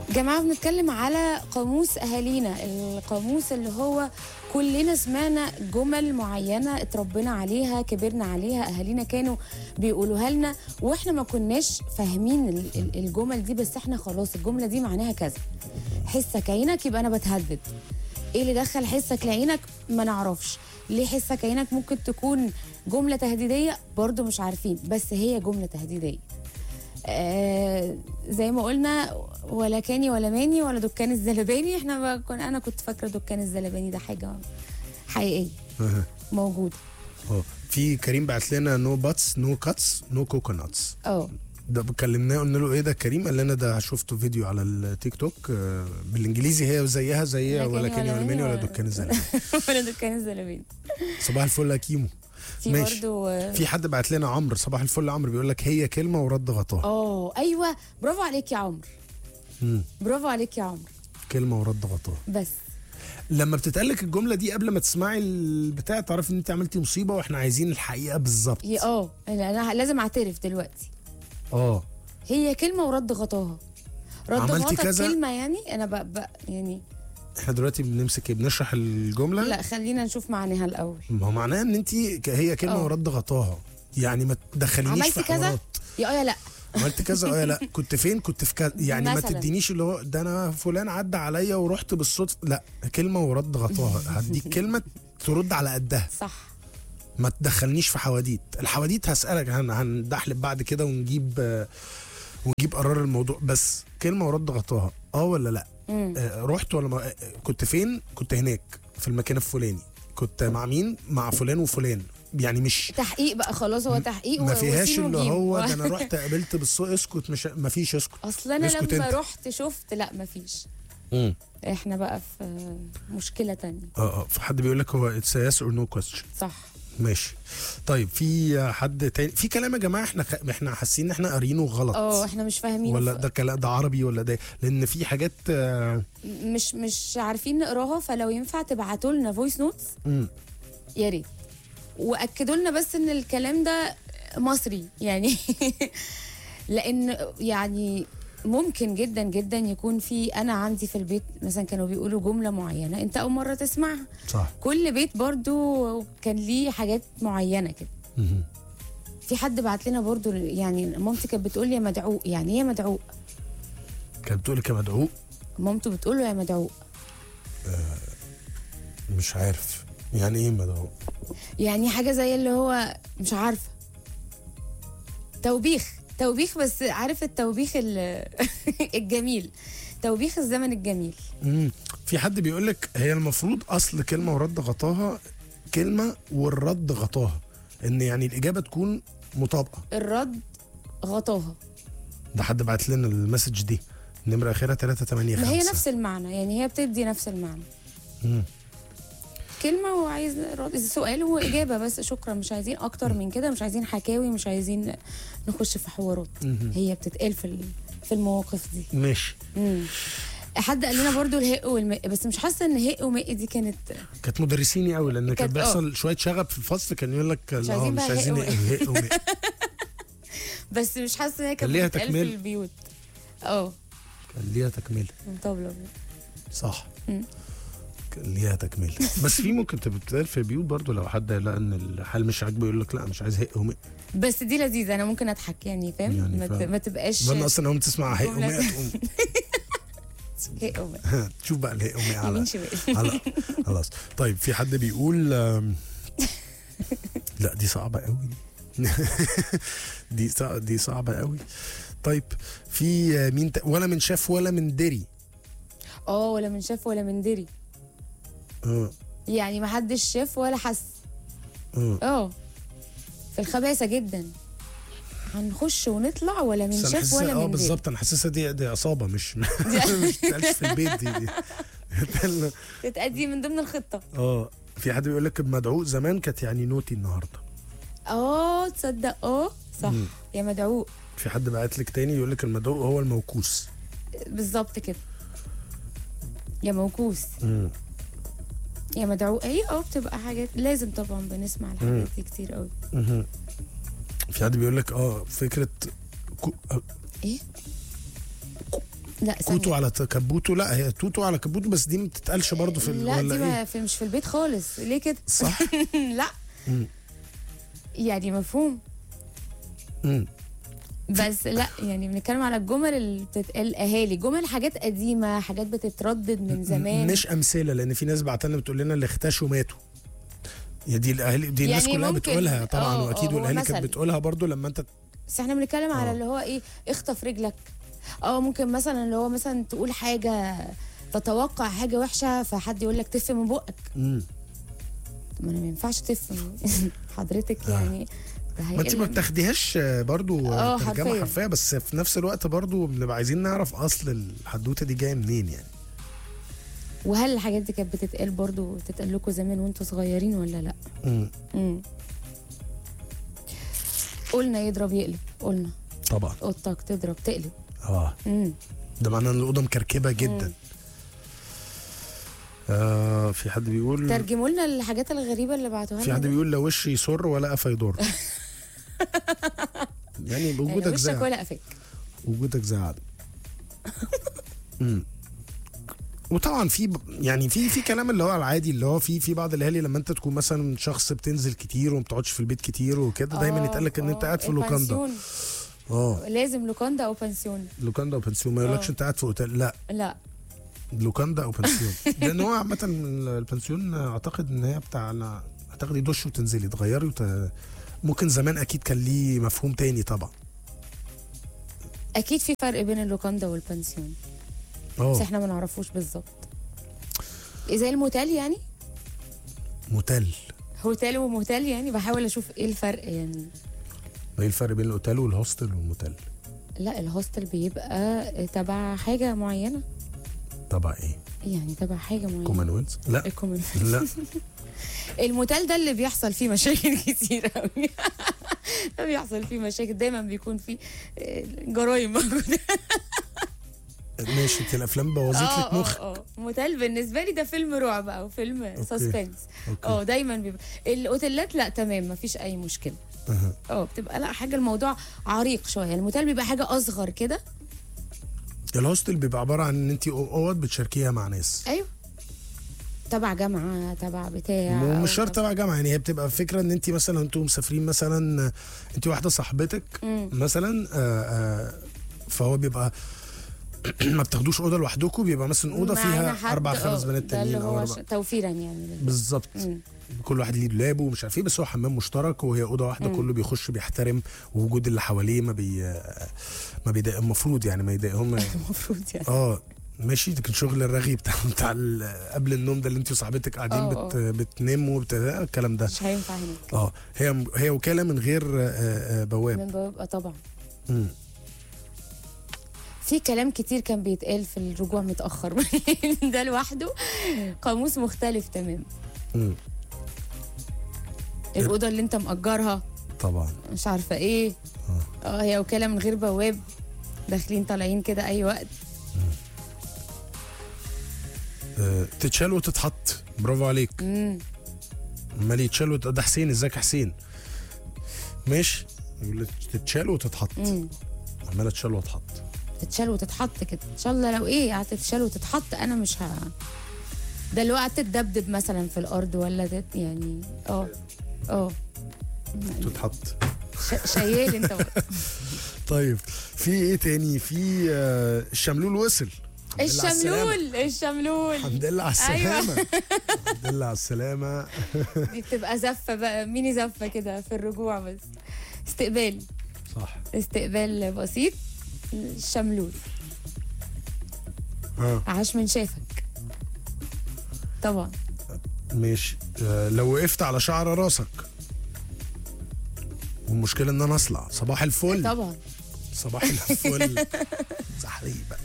جماعة بنتكلم على قاموس أهالينا القاموس اللي هو كلنا سمعنا جمل معينة اتربينا عليها كبرنا عليها أهالينا كانوا بيقولوها لنا وإحنا ما كناش فاهمين ال- ال- الجمل دي بس إحنا خلاص الجملة دي معناها كذا حسك عينك يبقى أنا بتهدد إيه اللي دخل حسك لعينك ما نعرفش ليه حسك عينك ممكن تكون جملة تهديدية برضو مش عارفين بس هي جملة تهديدية آه زي ما قلنا ولا كاني ولا ماني ولا دكان الزلباني احنا بقى كن انا كنت فاكره دكان الزلباني ده حاجه حقيقيه أها. موجوده اه في كريم بعت لنا نو باتس نو كاتس نو كوكوناتس اه ده كلمناه قلنا له ايه ده كريم قال لنا ده شفته فيديو على التيك توك آه، بالانجليزي هي زيها زي لا ولا كاني كاني ولا ولا ماني ولا ولا- دكان الزلمه ولا دكان الزلباني صباح الفل يا كيمو في ماشي. برضو اه في حد بعت لنا عمرو صباح الفل يا عمرو بيقول لك هي كلمه ورد غطاها آه، ايوه برافو عليك يا عمرو مم. برافو عليك يا عمرو كلمه ورد غطاها بس لما بتتقال لك الجمله دي قبل ما تسمعي البتاع تعرف ان انت عملتي مصيبه واحنا عايزين الحقيقه بالظبط هي اه انا لازم اعترف دلوقتي اه هي كلمه ورد غطاها رد عملتي غطا كذا؟ كلمه يعني انا بقى, بقى يعني احنا دلوقتي بنمسك ايه بنشرح الجمله لا خلينا نشوف معناها الاول ما هو معناه ان انت هي كلمه اه. ورد غطاها يعني ما تدخلينيش عملتي في كذا حوارات يا اه يا لا عملت كذا اه لا كنت فين كنت في كذا يعني ما مثلاً. تدينيش اللي هو ده انا فلان عدى عليا ورحت بالصدفه لا كلمه ورد غطاها هديك كلمه ترد على قدها صح ما تدخلنيش في حواديت الحواديت هسألك هن هندحلب بعد كده ونجيب آه، ونجيب قرار الموضوع بس كلمة ورد غطاها اه ولا لا مم. آه، رحت ولا ما آه، كنت فين كنت هناك في المكان الفلاني كنت مع مين مع فلان وفلان يعني مش تحقيق بقى خلاص هو تحقيق ما و- فيهاش وسين اللي وجيم. هو ده انا رحت قابلت بالصوت اسكت مش ما فيش اسكت اصل انا اسكت لما انت. رحت شفت لا مفيش اه احنا بقى في مشكله تانية اه في حد بيقول لك هو اتس يس اور نو كويستشن صح ماشي طيب في حد تاني في كلام يا جماعه احنا خ... احنا حاسين ان احنا قارينه غلط اه احنا مش فاهمين ولا ف- ده كلام ده عربي ولا ده لان في حاجات آه، مش مش عارفين نقراها فلو ينفع تبعتوا لنا فويس نوتس مم. يا ريت واكدوا لنا بس ان الكلام ده مصري يعني لان يعني ممكن جدا جدا يكون في انا عندي في البيت مثلا كانوا بيقولوا جمله معينه انت اول مره تسمعها صح كل بيت برضو كان ليه حاجات معينه كده مهم. في حد بعت لنا برضو يعني مامتي كانت بتقول لي يا مدعوق يعني ايه يا مدعوق كانت بتقول لك يا مدعوق مامته بتقول له يا مدعوق مش عارف يعني ايه مدعوق يعني حاجه زي اللي هو مش عارفه توبيخ توبيخ بس عارف التوبيخ ال- الجميل توبيخ الزمن الجميل مم. في حد بيقول لك هي المفروض اصل كلمه ورد غطاها كلمه والرد غطاها ان يعني الاجابه تكون مطابقه الرد غطاها ده حد بعت لنا المسج دي نمره اخرها 385 ما هي نفس المعنى يعني هي بتدي نفس المعنى مم. كلمة وعايز رد سؤال وإجابة بس شكرا مش عايزين أكتر من كده مش عايزين حكاوي مش عايزين نخش في حوارات مهم. هي بتتقال في ال- في المواقف دي ماشي مم. حد قال لنا برضو الهق والمق بس مش حاسه ان هق ومق دي كانت كانت مدرسيني قوي لان كان كانت- بيحصل شويه شغب في الفصل كان يقول لك اه عايزين مش بقى عايزين هق هق ومق. بس مش حاسه ان هي كان كانت ليها بتتقال تكملة. في البيوت اه كان ليها تكمله طبلة صح مم. كان ليها تكمله بس في ممكن تبقى بتتقال في بيوت برضو لو حد لقى ان الحال مش عاجبه يقول لك لا مش عايز هق ومق بس دي لذيذه انا ممكن اضحك يعني فاهم يعني ما, ت- فاهم. ما تبقاش ظن اصلا اول ما تسمع هق جملة. ومق تقوم هق ومق تشوف بقى الهق ومق على يمين شمال على خلاص طيب في حد بيقول آم، لا دي صعبة قوي دي دي صع- دي صعبة قوي طيب في آه، مين ت... ولا من شاف ولا من دري اه ولا من شاف ولا من دري اه يعني ما حدش شاف ولا حس اه اه في الخباثه جدا هنخش ونطلع ولا من بس أنا شاف حاسسها- ولا اه من دري بالظبط انا حاسسها دي دي عصابة مش مش بتقالش في البيت دي, دي. بتقال- تتأدي من ضمن الخطه اه في حد بيقول لك المدعوق زمان كانت يعني نوتي النهارده اه تصدق اه صح مم. يا مدعوق في حد بعت لك تاني يقول لك المدعوق هو الموكوس بالظبط كده يا موكوس مم. يا مدعوق اي اه بتبقى حاجات لازم طبعا بنسمع الحاجات دي كتير قوي مهم. في حد بيقول لك اه فكره كو... آه، ايه لا كوتو ثانية. على ت- كبوتو لا هي توتو على كبوتو بس دي ما بتتقالش برضه في ال- لا ولا دي ايه ما في مش في البيت خالص ليه كده صح لا مم. يعني مفهوم مم. بس لا يعني بنتكلم على الجمل اللي بتتقال اهالي جمل حاجات قديمه حاجات بتتردد من زمان مش امثله لان في ناس بعتلنا بتقول لنا اللي اختشوا ماتوا يا دي الاهالي دي الناس يعني كلها ممكن- بتقولها طبعا آه، واكيد آه، هو والاهالي كانت مثل. بتقولها برضو لما انت بس احنا بنتكلم على آه. اللي هو ايه اخطف رجلك اه ممكن مثلا اللي هو مثلا تقول حاجه تتوقع حاجه وحشه فحد يقول لك تف من بقك مم. طب ما انا ما ينفعش تف من- حضرتك يعني ده ما انت هيقل ما من- بتاخديهاش برضو آه، ترجمه حرفياً. حرفيه بس في نفس الوقت برضو بنبقى عايزين نعرف اصل الحدوته دي جايه منين يعني وهل الحاجات دي كانت بتتقال برضو بتتقال لكم زمان وانتوا صغيرين ولا لا مم. امم قلنا يضرب يقلب قلنا طبعا اوضتك تضرب تقلب اه امم ده معناه ان الاوضه مكركبه جدا مم. آه في حد بيقول ترجموا لنا الحاجات الغريبه اللي بعتوها في لنا حد دي. بيقول لا وش يسر ولا قفا يضر يعني يعني وجودك وشك زعل ولا قفاك وجودك زعل امم وطبعا في ب- يعني في في كلام اللي هو العادي اللي هو في في بعض الاهالي لما انت تكون مثلا شخص بتنزل كتير وما بتقعدش في البيت كتير وكده دايما آه، يتقال لك ان انت آه، قاعد في لوكاندا البنسيون. اه لازم لوكاندا او بنسيون لوكاندا وبنسيون ما يقولكش آه. انت قاعد في اوتيل لا لا لوكاندا او بنسيون لان هو عامه البنسيون اعتقد ان هي بتاع أنا هتاخدي دش وتنزلي تغيري وت... ممكن زمان اكيد كان ليه مفهوم تاني طبعا اكيد في فرق بين اللوكاندا والبنسيون بس اه احنا ما نعرفوش بالظبط زي الموتيل يعني موتيل هوتيل وموتيل يعني بحاول اشوف ايه الفرق يعني ايه الفرق بين الاوتيل والهوستل والموتيل لا الهوستل بيبقى تبع حاجه معينه طبعا ايه يعني تبع حاجه معينه كومنولث لا الكومن لا الموتيل ده اللي بيحصل فيه مشاكل كتير قوي ده بيحصل فيه مشاكل دايما بيكون فيه آه، جرايم موجوده ماشي انت الافلام بوظت اه لك مخ اه اه موتيل بالنسبه لي ده فيلم رعب او فيلم سسبنس اوكي اه دايما بيبقى الاوتيلات لا تمام مفيش اي مشكله أها. اه بتبقى لا حاجه الموضوع عريق شويه الموتيل بيبقى حاجه اصغر كده الهوستل بيبقى عباره عن ان انت اوض بتشاركيها مع ناس ايوه تبع جامعه تبع بتاع ومش أو شرط تبع- تبع جامعه يعني هي بتبقى فكره ان انت مثلا انتوا مسافرين مثلا انت واحده صاحبتك مم. مثلا آه، آه، فهو بيبقى ما بتاخدوش اوضه لوحدكم بيبقى مثلا اوضه معانا فيها حد- اربع خمس اه، بنات ده اللي تانيين او هو اربع ش- توفيرا يعني بالظبط مم. كل واحد ليه دولاب ومش عارف ايه بس هو حمام مشترك وهي اوضه واحده مم. كله بيخش بيحترم ووجود اللي حواليه ما بي ما بيضايق المفروض يعني ما يضايقهم المفروض يعني اه ماشي ده كان شغل الرغي بتاع بتاع ال- قبل النوم ده اللي انت وصاحبتك قاعدين اه، بت بتناموا بت... الكلام ده مش هينفع هناك اه هي هي وكاله من غير آه، آه، بواب من بيبقى طبعا مم. في كلام كتير كان بيتقال في الرجوع متاخر ده لوحده قاموس مختلف تمام مم. الاوضه اللي انت مأجرها طبعا مش عارفه ايه اه هي وكاله من غير بواب داخلين طالعين كده اي وقت آه، تتشال وتتحط برافو عليك امم امال يتشال وت... ده حسين ازيك يا حسين ماشي يقول لك تتشال وتتحط امم عماله تتشال وتتحط تتشال وتتحط كده ان شاء الله لو ايه قعدت تتشال وتتحط انا مش ه ده اللي هو قعدت تدبدب مثلا في الارض ولا تت يعني اه اه تتحط ش- شيال انت برضه. طيب في ايه تاني في آه، الشملول وصل الحمد لله على السلامة. الشملول الشملول الحمد لله على أيوة. السلامة الحمد لله على السلامة دي بتبقى زفه بقى ميني زفه كده في الرجوع بس استقبال صح استقبال بسيط الشملول اه عاش من شافك طبعا ماشي آه، لو وقفت على شعر راسك والمشكلة ان انا اصلع صباح الفل طبعا صباح الفل زحليق بقى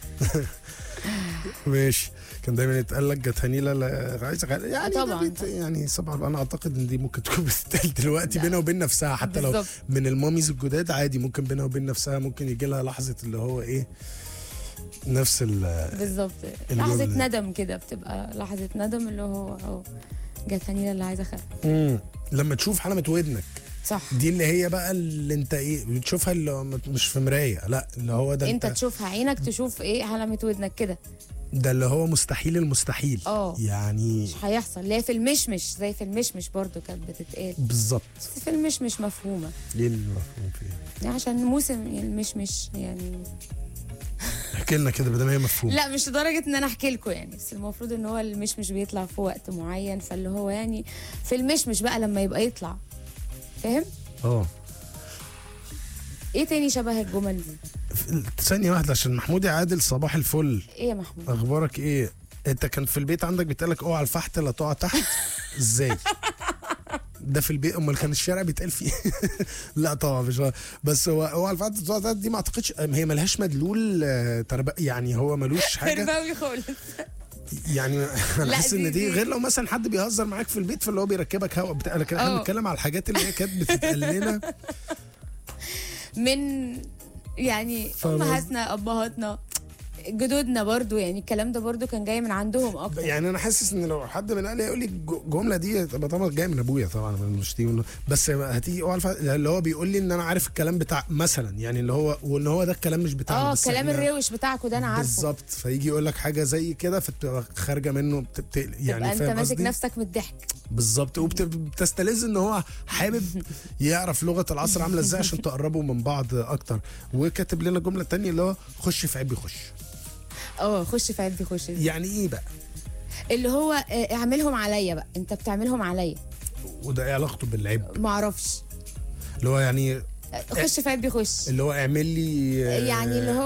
ماشي كان دايما يتقال لك جت هنيله لا- عايزه غ- يعني ده طبعاً. بيت- يعني صباح انا اعتقد ان دي ممكن تكون بتتقال دلوقتي لا. بينها وبين نفسها حتى لو بالظبط. من الماميز الجداد عادي ممكن بينها وبين نفسها ممكن يجي لها لحظه اللي هو ايه نفس ال بالظبط الجملة. لحظه ندم كده بتبقى لحظه ندم اللي هو اه جت هنيله اللي عايزه اخاف مم. لما تشوف حلمة ودنك صح دي اللي هي بقى اللي انت ايه بتشوفها اللي هو مش في مرايه لا اللي هو ده انت انت تشوفها عينك تشوف ايه علامه ودنك كده ده اللي هو مستحيل المستحيل اه. يعني مش هيحصل اللي هي في المشمش زي في المشمش برضو كانت بتتقال بالظبط بس في المشمش مفهومه ايه المفهوم فيها يعني عشان موسم المشمش يعني احكي لنا كده بدل ما هي مفهوم لا مش لدرجه ان انا احكي لكم يعني بس المفروض ان هو المشمش بيطلع في وقت معين فاللي هو يعني في المشمش بقى لما يبقى يطلع فاهم اه ايه تاني شبه الجمل دي ثانية واحدة عشان محمود يا عادل صباح الفل ايه يا محمود اخبارك ايه انت كان في البيت عندك بيتقالك اوعى الفحت لا تقع تحت ازاي ده في البيت امال كان الشارع بيتقال فيه لا طبعا مش هو. بس هو اوعى الفحت لا تقع تحت دي ما اعتقدش هي ملهاش مدلول آه، ترب... يعني هو ملوش حاجه تربوي خالص يعني انا لا، حاسس دي- ان دي دي- غير لو مثلا حد بيهزر معاك في البيت فاللي هو بيركبك هوا بتاع لكن احنا اه. بنتكلم على الحاجات اللي هي كانت بتتقال لنا من يعني فاهم امهاتنا ابهاتنا جدودنا برضو يعني الكلام ده برضو كان جاي من عندهم اكتر يعني انا حاسس ان لو حد من اهلي يقول لي الجمله دي تبقى طبعا جايه من ابويا طبعا مش دي منه. بس هتيجي اوعى الف- اللي هو بيقول لي ان انا عارف الكلام بتاع مثلا يعني اللي هو وان هو ده الكلام مش بتاعنا اه بس الكلام إحنا- الروش بتاعكوا ده انا عارفه بالظبط فيجي يقول لك حاجه زي كده فتبقى خارجه منه بتبت... يعني يعني انت فاهم ماسك قصدي؟ نفسك من الضحك بالظبط وبتستلذ ان هو حابب يعرف لغه العصر عامله ازاي عشان تقربوا من بعض اكتر وكاتب لنا جمله تانية اللي هو خش في عيب يخش اه خش في عيب خش يعني ايه بقى اللي هو آه، اعملهم عليا بقى انت بتعملهم عليا وده ايه علاقته بالعيب معرفش اللي هو يعني خش في عيب يخش اللي هو اعمل لي آه، يعني اللي هو